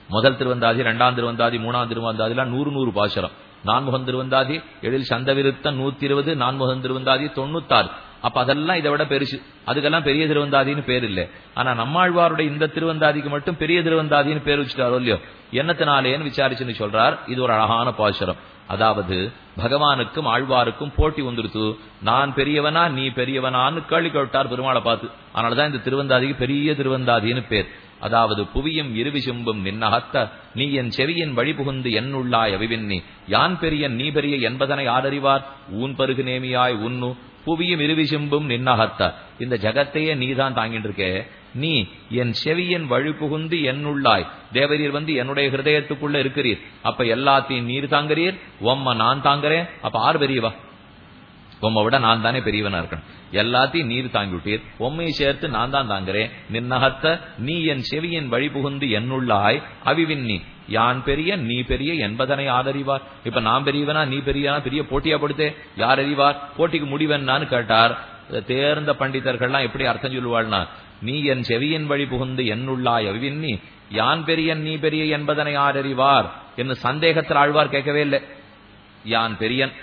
A: முதல் திருவந்தாதி இரண்டாம் திருவந்தாதி மூணாம் திருவந்தாதிலாம் நூறு நூறு பாசுரம் நான்முகன் திருவந்தாதி எழில் சந்தவிருத்தம் நூத்தி இருபது நான்முகன் திருவந்தாதி தொண்ணூத்தாறு அப்ப அதெல்லாம் இதை விட பெருசு அதுக்கெல்லாம் பெரிய திருவந்தாதின்னு பேர் இல்லை ஆனா நம்மாழ்வாருடைய இந்த திருவந்தாதிக்கு மட்டும் பெரிய திருவந்தாதின்னு பேர் வச்சுட்டாரோ இல்லையோ என்னத்தினாலேன்னு விசாரிச்சுன்னு சொல்றார் இது ஒரு அழகான பாசுரம் அதாவது பகவானுக்கும் ஆழ்வாருக்கும் போட்டி வந்துருத்து நான் பெரியவனா நீ பெரியவனான்னு கேள்வி கேட்டார் பெருமாளை பார்த்து அதனாலதான் இந்த திருவந்தாதிக்கு பெரிய திருவந்தாதின்னு பேர் அதாவது புவியும் இருவிசும்பும் நின்னகத்த நீ என் செவியின் வழி புகுந்து என்னுள்ளாய் அவிவின்னி யான் பெரியன் நீ பெரிய என்பதனை ஆதறிவார் ஊன் பருகு நேமியாய் உன்னு புவியும் இருவிசும்பும் நின்னகத்த இந்த ஜகத்தையே நீதான் தாங்கிட்டு இருக்கே நீ என் செவியின் வழி புகுந்து என்னுள்ளாய் தேவரீர் வந்து என்னுடைய ஹிருதயத்துக்குள்ள இருக்கிறீர் அப்ப எல்லாத்தையும் நீர் தாங்குறீர் உம்ம நான் தாங்குறேன் அப்ப ஆறு பெரியவா உம்மை விட நான் தானே பெரியவனா இருக்கணும் எல்லாத்தையும் நீர் தாங்கி விட்டீர் உம்மையை சேர்த்து நான் தான் தாங்குறேன் நின்னகத்த நீ என் செவியின் வழி புகுந்து என்னுள்ளாய் அவிவின்னி யான் பெரிய நீ பெரிய என்பதனை ஆதறிவார் இப்ப நான் பெரியவனா நீ பெரியனா பெரிய போட்டியா படுத்தே யார் அறிவார் போட்டிக்கு முடிவென்னான்னு கேட்டார் தேர்ந்த பண்டிதர்கள்லாம் எப்படி அர்த்தம் சொல்லுவாள்னா நீ என் செவியின் வழி புகுந்து என்னுள்ளாய் அவிவின்னி யான் பெரியன் நீ பெரிய என்பதனை ஆதறிவார் என்று சந்தேகத்தில் ஆழ்வார் கேட்கவே இல்லை யான் பெரியன்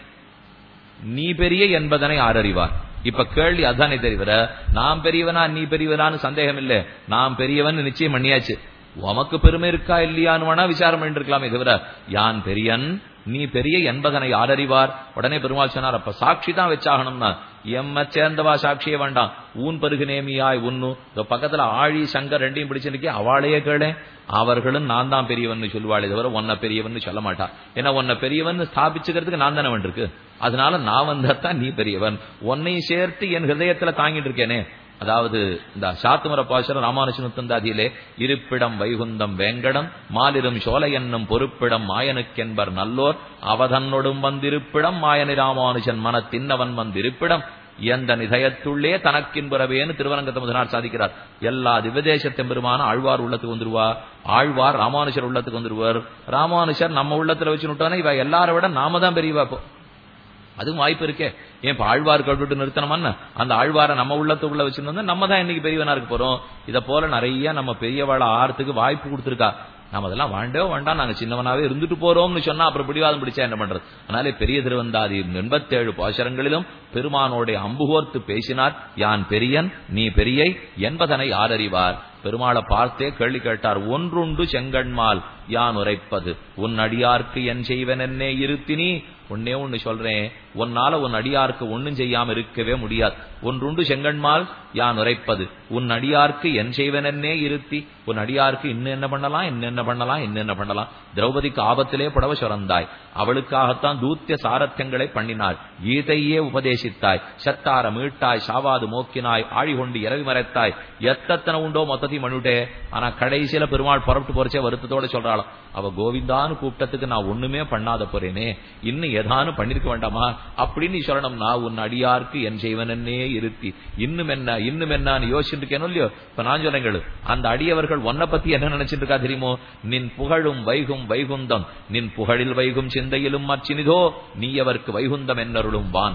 A: நீ பெரிய என்பதனை ஆரறிவார் இப்ப கேள்வி அதானே தவிர நாம் பெரியவனா நீ பெரியவனான்னு சந்தேகம் இல்ல நாம் பெரியவன் நிச்சயம் பண்ணியாச்சு உமக்கு பெருமை இருக்கா இல்லையான்னு வேணா விசாரம் பண்ணிருக்கலாமே தவிர யான் பெரியன் நீ பெரிய என்பதனை ஆரறிவார் உடனே பெருமாள் சொன்னார் அப்ப சாட்சி தான் வச்சாகணும்னா எம்ம சேர்ந்தவா சாட்சியே வேண்டாம் ஊன் பருகு நேமியாய் உன்னு இந்த பக்கத்துல ஆழி சங்கர் ரெண்டையும் பிடிச்சிருக்கே அவளையே கேளே அவர்களும் நான் தான் பெரியவன் சொல்லுவாளே தவிர உன்ன பெரியவன் சொல்ல மாட்டா ஏன்னா உன்ன பெரியவன் ஸ்தாபிச்சுக்கிறதுக்கு நான் தானே இருக்கு அதனால நான் வந்தாத்தான் நீ பெரியவன் உன்னையும் சேர்த்து என் ஹிருதயத்துல தாங்கிட்டு இருக்கேனே அதாவது இந்த சாத்துமர பாசர ராமானுஜனுத்தந்தாதியிலே இருப்பிடம் வைகுந்தம் வேங்கடம் மாலிரும் சோலை என்னும் பொறுப்பிடம் மாயனுக்கென்பர் நல்லோர் அவதன்னொடும் வந்திருப்பிடம் மாயனி ராமானுஜன் மன தின்னவன் வந்திருப்பிடம் எந்த நிதயத்துள்ளே தனக்கின்புறவேன்னு திருவரங்கத்த முதனார் சாதிக்கிறார் எல்லா திவதேசத்தின் பெருமான ஆழ்வார் உள்ளத்துக்கு வந்துருவா ஆழ்வார் ராமானுஷர் உள்ளத்துக்கு வந்துருவார் ராமானுஷர் நம்ம உள்ளத்துல வச்சு விட்டோன்னா இவ எல்லாரை விட நாம தான் பெரியவா இப்போ அதுவும் வாய்ப்பு இருக்கே ஏன் இப்ப ஆழ்வார் கட்டுட்டு நிறுத்தணும்னா அந்த ஆழ்வாரை நம்ம உள்ளத்துக்குள்ள வச்சிருந்தோம் நம்ம தான் இன்னைக்கு பெரியவனா இருக்க போறோம் இத போல நிறைய நம்ம பெரியவாழ ஆறதுக்கு வாய்ப்பு கொடுத்துருக்கா நம்ம அதெல்லாம் வேண்டோ வேண்டாம் நாங்க சின்னவனாவே இருந்துட்டு போறோம்னு சொன்னா அப்புறம் பிடிவாதம் பிடிச்சா என்ன பண்றது அதனாலே பெரிய திருவந்தாதி எண்பத்தேழு பாசரங்களிலும் பெருமானோடைய அம்புகோர்த்து பேசினார் யான் பெரியன் நீ பெரியை என்பதனை ஆதறிவார் பெருமாளை பார்த்தே கேள்வி கேட்டார் ஒன்றுண்டு செங்கண்மால் யான் உரைப்பது உன் அடியார்க்கு என் செய்வன் என்னே இருத்தினி ஒன்னே ஒன்னு சொல்றேன் உன்னால உன் அடியார்க்கு ஒன்னும் செய்யாம இருக்கவே முடியாது ஒன்றுண்டு செங்கண்மால் யான் உரைப்பது உன் அடியார்க்கு என் செய்வனே இருத்தி உன் அடியார்க்கு இன்னும் என்ன பண்ணலாம் இன்னும் என்ன பண்ணலாம் இன்னும் என்ன பண்ணலாம் திரௌபதிக்கு ஆபத்திலே புடவ சுரந்தாய் அவளுக்காகத்தான் தூத்திய சாரத்தியங்களை பண்ணினாள் கீதையே உபதேசித்தாய் சத்தார மீட்டாய் சாவாது மோக்கினாய் ஆழி கொண்டு இரவி மறைத்தாய் எத்தனை உண்டோ மொத்தத்தையும் பண்ணிவிட்டே ஆனா கடைசியில பெருமாள் புறப்பட்டு போறச்சே வருத்தத்தோட சொல்றாளாம் அவ கோவிந்தான்னு கூப்பிட்டதுக்கு நான் ஒண்ணுமே பண்ணாத போறேனே இன்னும் ஏதானு பண்ணிருக்க வேண்டாமா அப்படின்னு சொல்லணும்னா உன் அடியார்க்கு என் செய்வனே இருத்தி இன்னும் என்ன இன்னும் என்னன்னு யோசிச்சுட்டு இருக்கேனோ இல்லையோ இப்ப நான் சொல்றேன் அந்த அடியவர்கள் உன்னை பத்தி என்ன நினைச்சிட்டு இருக்கா தெரியுமோ நின் புகழும் வைகும் வைகுந்தம் நின் புகழில் வைகும் சிந்தையிலும் மச்சினிதோ நீ அவருக்கு வைகுந்தம் என்னருளும் வான்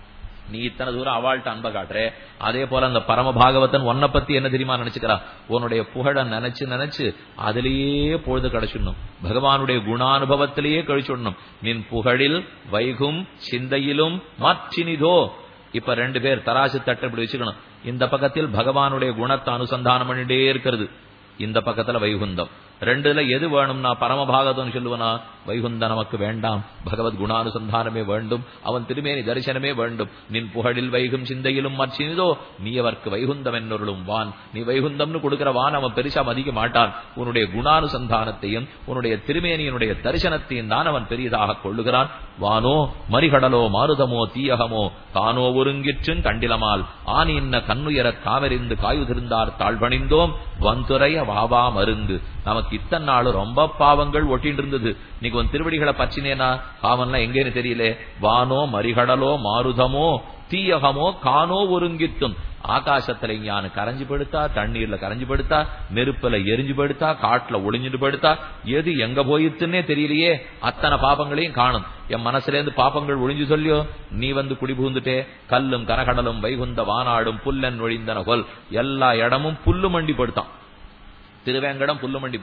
A: நீ இத்தனை தூரம் அவள்கிட்ட அன்ப காட்டுற அதே போல அந்த பரம பாகவதன் உன்னை பத்தி என்ன தெரியுமா நினைச்சுக்கிறா உன்னுடைய புகழ நினைச்சு நினைச்சு அதிலேயே பொழுது கிடைச்சிடணும் பகவானுடைய குணானுபவத்திலேயே கழிச்சுடணும் நின் புகழில் வைகும் சிந்தையிலும் மச்சினிதோ இப்ப ரெண்டு பேர் தராசு தட்டு இப்படி வச்சுக்கணும் இந்த பக்கத்தில் பகவானுடைய குணத்தை அனுசந்தானம் பண்ணிட்டே இருக்கிறது இந்த பக்கத்துல வைகுந்தம் ரெண்டுல எது வேணும்னா பரமபாகதம் சொல்லுவனா வைகுந்த நமக்கு வேண்டாம் பகவத் குணானுசந்தானமே வேண்டும் அவன் திருமேனி தரிசனமே வேண்டும் நின் புகழில் வைகும் சிந்தையிலும் மற்றினதோ நீ அவருக்கு வைகுந்தம் என்னொருளும் வான் நீ வைகுந்தம்னு கொடுக்கிற வான் அவன் பெருசா மதிக்க மாட்டான் உன்னுடைய குணானுசந்தானத்தையும் உன்னுடைய திருமேனியினுடைய தரிசனத்தையும் தான் அவன் பெரியதாக கொள்ளுகிறான் வானோ மறிகடலோ மாருதமோ தீயகமோ தானோ ஒருங்கிற்றும் கண்டிலமால் ஆனி இன்ன கண்ணுயரத் காவறிந்து காயுதிர்ந்தார் தாழ்வணிந்தோம் வந்துரைய வாவா மருந்து நமக்கு இத்தனை நாள் ரொம்ப பாவங்கள் ஒட்டிட்டு இருந்தது இன்னைக்கு உன் திருவடிகளை பச்சினேனா பாவம்லாம் எங்கேன்னு தெரியல வானோ மறிகடலோ மாருதமோ தீயகமோ கானோ ஒருங்கித்தும் ஆகாசத்துல ஞான கரைஞ்சு படுத்தா தண்ணீர்ல கரைஞ்சு படுத்தா நெருப்புல எரிஞ்சு படுத்தா காட்டுல ஒளிஞ்சுட்டு படுத்தா எது எங்க போயிட்டுன்னே தெரியலையே அத்தனை பாபங்களையும் காணும் என் மனசுல இருந்து பாப்பங்கள் ஒளிஞ்சு சொல்லியோ நீ வந்து குடி புகுந்துட்டே கல்லும் கனகடலும் வைகுந்த வானாடும் புல்லன் ஒழிந்தன கொல் எல்லா இடமும் புல்லு மண்டி படுத்தான் திருவேங்கடம் புல்லு மண்டி போச்சு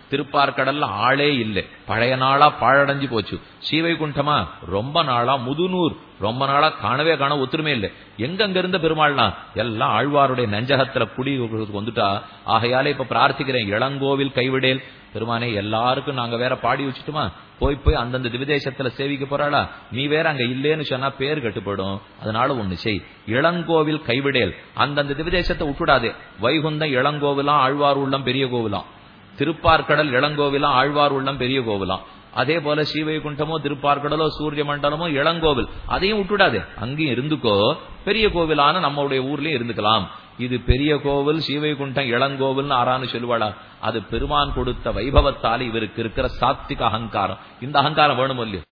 A: திருப்பார்கடல்ல ஆளே இல்லை பழைய நாளா பாழடைஞ்சு போச்சு ஸ்ரீவைகுண்டமா ரொம்ப நாளா முதுநூர் ரொம்ப நாளா காணவே காண ஒத்துருமே இல்லை எங்கெங்க இருந்த பெருமாள்னா எல்லாம் ஆழ்வாருடைய நெஞ்சகத்துல குடி வந்துட்டா ஆகையாலே இப்ப பிரார்த்திக்கிறேன் இளங்கோவில் கைவிடேல் பெருமானே எல்லாருக்கும் நாங்க வேற பாடி வச்சுட்டுமா போய் போய் அந்தந்த திவிதேசத்துல சேவிக்க போறாளா நீ வேற அங்க இல்லேன்னு சொன்னா பேர் கட்டுப்படும் அதனால ஒண்ணு செய் இளங்கோவில் கைவிடேல் அந்தந்த திவிதேசத்தை விட்டுடாதே வைகுந்தம் இளங்கோவிலாம் ஆழ்வார் உள்ளம் பெரிய கோவிலாம் திருப்பார்கடல் இளங்கோவிலாம் ஆழ்வார் உள்ளம் பெரிய கோவிலாம் அதே போல ஸ்ரீவைகுண்டமோ திருப்பார்கடலோ சூரிய மண்டலமோ இளங்கோவில் அதையும் விட்டுடாதே அங்கேயும் இருந்துக்கோ பெரிய கோவிலான நம்மளுடைய ஊர்லயும் இருந்துக்கலாம் இது பெரிய கோவில் ஸ்ரீவைகுண்டம் இளங்கோவில்னு ஆறான்னு சொல்லுவாளா அது பெருமான் கொடுத்த வைபவத்தால் இவருக்கு இருக்கிற சாத்விக அகங்காரம் இந்த அகங்காரம் வேணும் இல்லையோ